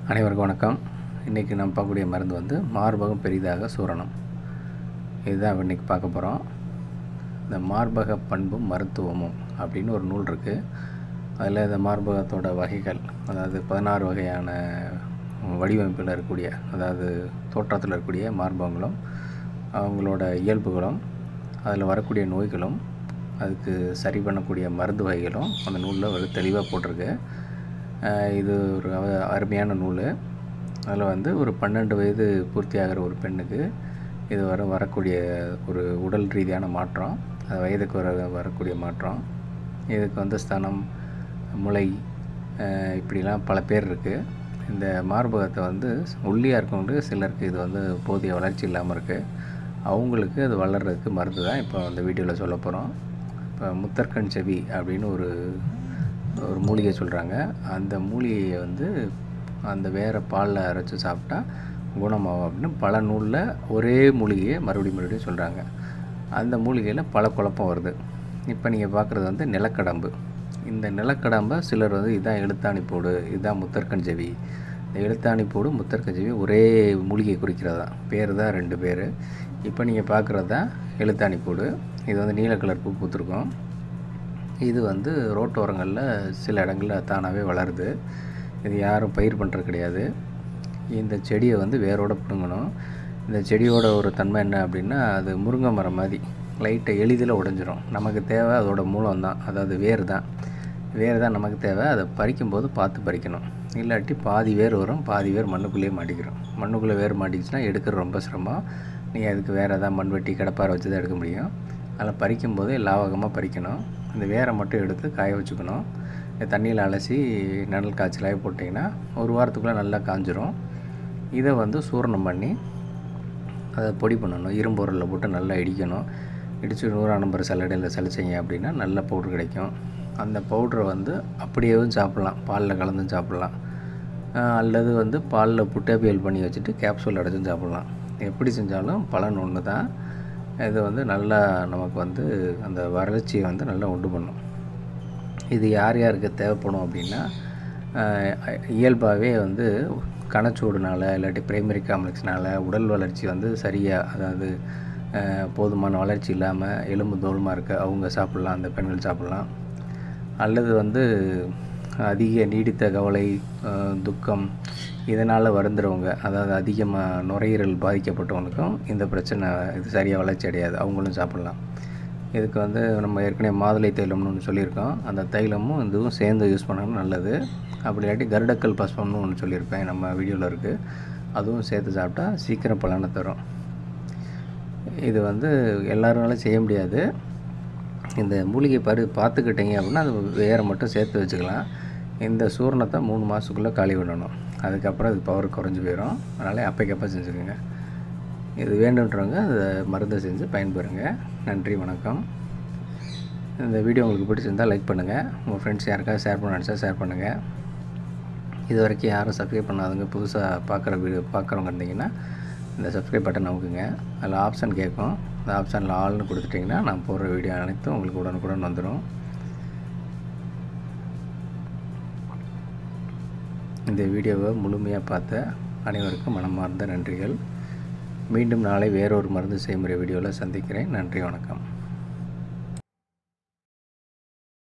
அனைவருக்கும் வணக்கம் இன்றைக்கி நம்ம பார்க்கக்கூடிய மருந்து வந்து மார்பகம் பெரிதாக சூரணம் இதுதான் இன்றைக்கி பார்க்க போகிறோம் இந்த மார்பக பண்பும் மருத்துவமும் அப்படின்னு ஒரு நூல் இருக்குது அதில் இந்த மார்பகத்தோட வகைகள் அதாவது பதினாறு வகையான வடிவமைப்பில் இருக்கக்கூடிய அதாவது தோற்றத்தில் இருக்கக்கூடிய மார்பகங்களும் அவங்களோட இயல்புகளும் அதில் வரக்கூடிய நோய்களும் அதுக்கு சரி பண்ணக்கூடிய மருந்து வகைகளும் அந்த நூலில் ஒரு தெளிவாக போட்டிருக்கு அஹ் இது ஒரு அவ- அருமையான நூல் அதில் வந்து ஒரு பன்னெண்டு வயது பூர்த்தியாகிற ஒரு பெண்ணுக்கு இது வர வரக்கூடிய ஒரு உடல் ரீதியான மாற்றம் அது வயதுக்கு வர வரக்கூடிய மாற்றம் இதுக்கு வந்து ஸ்தனம் முளை அஹ் இப்படிலாம் பல பேர் இருக்குது இந்த மார்பகத்தை வந்து ஒல்லியாக இருக்கவங்களுக்கு சிலருக்கு இது வந்து போதிய வளர்ச்சி இல்லாமல் இருக்குது அவங்களுக்கு அது வளர்கிறதுக்கு மருந்து தான் இப்போ அந்த வீடியோவில் சொல்ல போகிறோம் இப்போ முத்தர்கண் செவி அப்படின்னு ஒரு ஒரு மூலிகை சொல்கிறாங்க அந்த மூலிகையை வந்து அந்த வேறு பாலில் அரைச்சி சாப்பிட்டா குணமாகும் அப்படின்னு பல நூலில் ஒரே மூலிகையை மறுபடியும் மறுபடியும் சொல்கிறாங்க அந்த மூலிகையில் பல குழப்பம் வருது இப்போ நீங்கள் பார்க்குறது வந்து நிலக்கடம்பு இந்த நிலக்கடம்பை சிலர் வந்து இதுதான் எழுத்தாணி போடு இதுதான் முத்தர்கண் செவி இந்த எழுத்தாணி போடு முத்தர்கண் செவி ஒரே மூலிகை குறிக்கிறதா பேர் தான் ரெண்டு பேர் இப்போ நீங்கள் பார்க்குறது தான் எழுத்தாணி போடு இது வந்து நீல கலர் பூ பூத்திருக்கும் இது வந்து ரோட்டோரங்களில் சில இடங்களில் தானாகவே வளருது இது யாரும் பயிர் பண்ணுறது கிடையாது இந்த செடியை வந்து வேரோட பிடுங்கணும் இந்த செடியோட ஒரு தன்மை என்ன அப்படின்னா அது முருங்கை மரம் மாதிரி லைட்டை எளிதில் உடைஞ்சிரும் நமக்கு தேவை அதோட மூலம் தான் அதாவது வேர் தான் வேர் தான் நமக்கு தேவை அதை பறிக்கும்போது பார்த்து பறிக்கணும் இல்லாட்டி பாதி வேர் வரும் பாதி வேர் மண்ணுக்குள்ளேயே மாட்டிக்கிறோம் மண்ணுக்குள்ளே வேர் மாட்டிக்கிச்சுன்னா எடுக்கிறது ரொம்ப சிரமம் நீங்கள் அதுக்கு வேறு ஏதாவது மண்வெட்டி கடப்பாரை வச்சு தான் எடுக்க முடியும் அதில் பறிக்கும்போதே லாவகமாக பறிக்கணும் இந்த வேரை மட்டும் எடுத்து காய வச்சுக்கணும் இதை தண்ணியில் அலசி நிழல் காய்ச்சலாக போட்டிங்கன்னா ஒரு வாரத்துக்குள்ளே நல்லா காஞ்சிரும் இதை வந்து சூரணம் பண்ணி அதை பொடி பண்ணணும் இரும்பொருளில் போட்டு நல்லா இடிக்கணும் இடித்து நூறாம் நம்பர் சல்லடையில் சலிச்சிங்க அப்படின்னா நல்ல பவுட்ரு கிடைக்கும் அந்த பவுட்ரை வந்து அப்படியேவும் சாப்பிட்லாம் பாலில் கலந்தும் சாப்பிட்லாம் ஆஹ் அல்லது வந்து பாலில் புட்டாபியல் பண்ணி வச்சுட்டு கேப்சூல் அடைச்சும் சாப்பிட்லாம் எப்படி செஞ்சாலும் பலன் ஒன்று தான் இது வந்து நல்லா நமக்கு வந்து அந்த வறட்சியை வந்து நல்லா உண்டு பண்ணும் இது யார் யாருக்கு தேவைப்படும் அப்படின்னா இயல்பாகவே வந்து கணச்சூடுனால இல்லாட்டி பிரைமரி காம்ப்ளெக்ஸ்னால உடல் வளர்ச்சி வந்து சரியாக அதாவது அஹ், போதுமான வளர்ச்சி இல்லாமல் எலும்பு தோலுமாக இருக்க அவங்க சாப்பிட்லாம் அந்த பெண்கள் சாப்பிட்லாம் அல்லது வந்து அதிக நீடித்த கவலை அஹ், துக்கம் இதனால் வருந்துறவங்க அதாவது அதிகமாக நுரையீரல் பாதிக்கப்பட்டவங்களுக்கும் இந்த பிரச்சனை இது சரியாக வளர்ச்சி அடையாது அவங்களும் சாப்பிட்லாம் இதுக்கு வந்து நம்ம ஏற்கனவே மாதுளை தைலம்னு ஒன்று சொல்லியிருக்கோம் அந்த தைலமும் இதுவும் சேர்ந்து யூஸ் பண்ணணும் நல்லது அப்படி இல்லாட்டி கருடக்கல் பஸ்பம்னு ஒன்று சொல்லியிருப்பேன் நம்ம வீடியோவில் இருக்குது அதுவும் சேர்த்து சாப்பிட்டா சீக்கிரம் பலனை தரும் இது வந்து எல்லாருனாலும் செய்ய முடியாது இந்த மூலிகை பரு பார்த்துக்கிட்டீங்க அப்படின்னா அது வேரை மட்டும் சேர்த்து வச்சுக்கலாம் இந்த சூரணத்தை மூணு மாதத்துக்குள்ளே காலி பண்ணணும் அதுக்கப்புறம் அது பவர் குறைஞ்சி போயிடும் அதனால் அப்பைக்கப்போ செஞ்சுக்கோங்க இது வேண்டுன்றவங்க அதை மருந்தை செஞ்சு பயன்பெறுங்க நன்றி வணக்கம் இந்த வீடியோ உங்களுக்கு பிடிச்சிருந்தால் லைக் பண்ணுங்கள் உங்கள் ஃப்ரெண்ட்ஸ் யாருக்காவது ஷேர் பண்ண நினச்சா ஷேர் பண்ணுங்கள் இது வரைக்கும் யாரும் சப்ஸ்கிரைப் பண்ணாதவங்க புதுசாக பார்க்குற வீடியோ பார்க்குறவங்க இருந்தீங்கன்னா இந்த சப்ஸ்கிரைப் பட்டன் அமுக்குங்க அதில் ஆப்ஷன் கேட்கும் அந்த ஆப்ஷனில் ஆல்னு கொடுத்துட்டிங்கன்னா நான் போடுற வீடியோ அனைத்தும் உங்களுக்கு உடனுக்குடன் வந்துடும் இந்த வீடியோவை முழுமையாக பார்த்த அனைவருக்கும் மனமார்ந்த நன்றிகள் மீண்டும் நாளை வேறொரு மருந்து செய்முறை வீடியோவில் சந்திக்கிறேன் நன்றி வணக்கம்